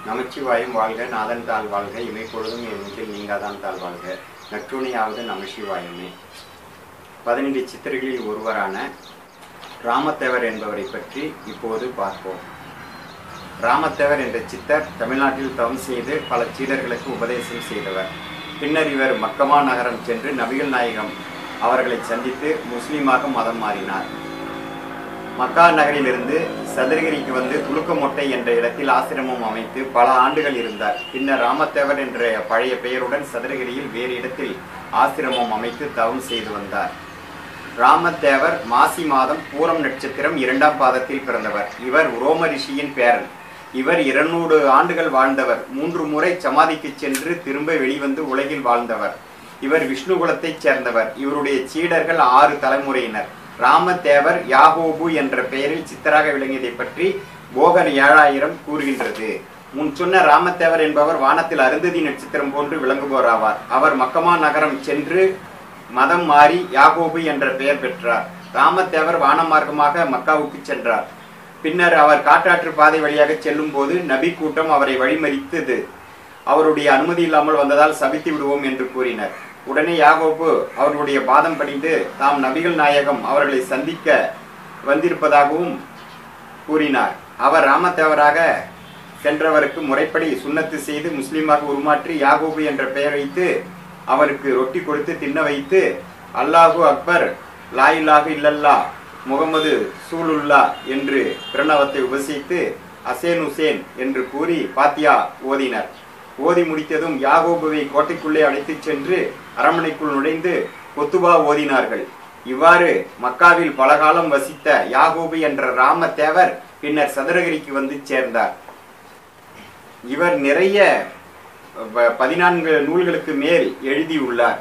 நமச்சிவாயும் வாழ்க நாதன் தாள் வாழ்க இமைப்பொழுதும் என் நெஞ்சில் நீங்காதான் தாள் வாழ்க நற்றுணையாவது நமசிவாயுமே பதினெண்டு சித்தர்களில் ஒருவரான ராமத்தேவர் என்பவரை பற்றி இப்போது பார்ப்போம் ராமத்தேவர் என்ற சித்தர் தமிழ்நாட்டில் தவம் செய்து பல சீடர்களுக்கு உபதேசம் செய்தவர் பின்னர் இவர் மக்கமா நகரம் சென்று நபிகள் நாயகம் அவர்களை சந்தித்து முஸ்லீமாக மதம் மாறினார் மக்கா நகரிலிருந்து சதுரகிரிக்கு வந்து துலுக்கமொட்டை என்ற இடத்தில் ஆசிரமம் அமைத்து பல ஆண்டுகள் இருந்தார் பின்னர் ராமத்தேவர் என்ற பழைய பெயருடன் சதுரகிரியில் வேறு இடத்தில் ஆசிரமம் அமைத்து தவம் செய்து வந்தார் ராமத்தேவர் மாசி மாதம் பூரம் நட்சத்திரம் இரண்டாம் பாதத்தில் பிறந்தவர் இவர் ரோம ரிஷியின் பேரன் இவர் இருநூறு ஆண்டுகள் வாழ்ந்தவர் மூன்று முறை சமாதிக்கு சென்று திரும்ப வெளிவந்து உலகில் வாழ்ந்தவர் இவர் விஷ்ணு குலத்தைச் சேர்ந்தவர் இவருடைய சீடர்கள் ஆறு தலைமுறையினர் ராமதேவர் யாகோபு என்ற பெயரில் சித்தராக விளங்கியதை பற்றி போகர் ஏழாயிரம் கூறுகின்றது முன் சொன்ன ராமதேவர் என்பவர் வானத்தில் அருந்ததி நட்சத்திரம் போன்று விளங்குபவர் ஆவார் அவர் மக்கமா நகரம் சென்று மதம் மாறி யாகோபு என்ற பெயர் பெற்றார் ராமதேவர் வான மார்க்கமாக மக்காவுக்கு சென்றார் பின்னர் அவர் காட்டாற்று பாதை வழியாக செல்லும் போது நபி கூட்டம் அவரை வழிமறித்தது அவருடைய அனுமதி இல்லாமல் வந்ததால் சபித்து விடுவோம் என்று கூறினர் உடனே யாகோபு அவர்களுடைய பாதம் படிந்து தாம் நபிகள் நாயகம் அவர்களை சந்திக்க வந்திருப்பதாகவும் கூறினார் அவர் ராமதேவராக சென்றவருக்கு முறைப்படி சுண்ணத்து செய்து முஸ்லீமாக உருமாற்றி யாகோபு என்ற பெயர் வைத்து அவருக்கு ரொட்டி கொடுத்து தின்ன வைத்து அல்லாஹு அக்பர் லாயில்லாக இல்லல்லா முகமது சூலுல்லா என்று பிரணவத்தை உபசித்து அசேன் உசேன் என்று கூறி பாத்தியா ஓதினர் ஓதி முடித்ததும் யாகோபுவை கோட்டைக்குள்ளே அழைத்துச் சென்று அரண்மனைக்குள் நுழைந்து கொத்துபா ஓதினார்கள் இவ்வாறு மக்காவில் பலகாலம் வசித்த யாகோபு என்ற ராமதேவர் பின்னர் சதுரகிரிக்கு வந்து சேர்ந்தார் இவர் நிறைய ப- பதினான்கு நூல்களுக்கு மேல் எழுதியுள்ளார்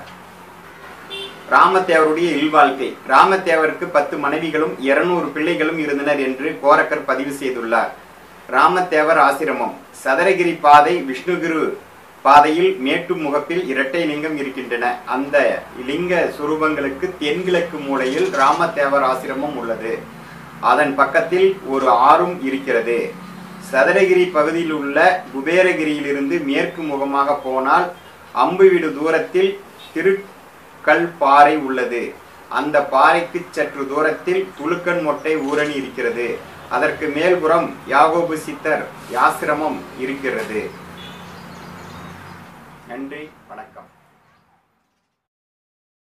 ராமதேவருடைய இல்வாழ்க்கை ராமதேவருக்கு பத்து மனைவிகளும் இருநூறு பிள்ளைகளும் இருந்தனர் என்று கோரக்கர் பதிவு செய்துள்ளார் ராமதேவர் ஆசிரமம் சதரகிரி பாதை விஷ்ணுகுரு பாதையில் மேட்டு முகப்பில் இரட்டை லிங்கம் இருக்கின்றன அந்த லிங்க சுரூபங்களுக்கு தென்கிழக்கு மூலையில் ராமதேவர் ஆசிரமம் உள்ளது அதன் பக்கத்தில் ஒரு ஆறும் இருக்கிறது சதுரகிரி பகுதியில் உள்ள குபேரகிரியிலிருந்து மேற்கு முகமாக போனால் அம்புவிடு தூரத்தில் திருக்கல் பாறை உள்ளது அந்த பாறைக்கு சற்று தூரத்தில் துலுக்கன் மொட்டை ஊரணி இருக்கிறது அதற்கு மேல்புறம் யாகோபு சித்தர் யாசிரமம் இருக்கிறது நன்றி வணக்கம்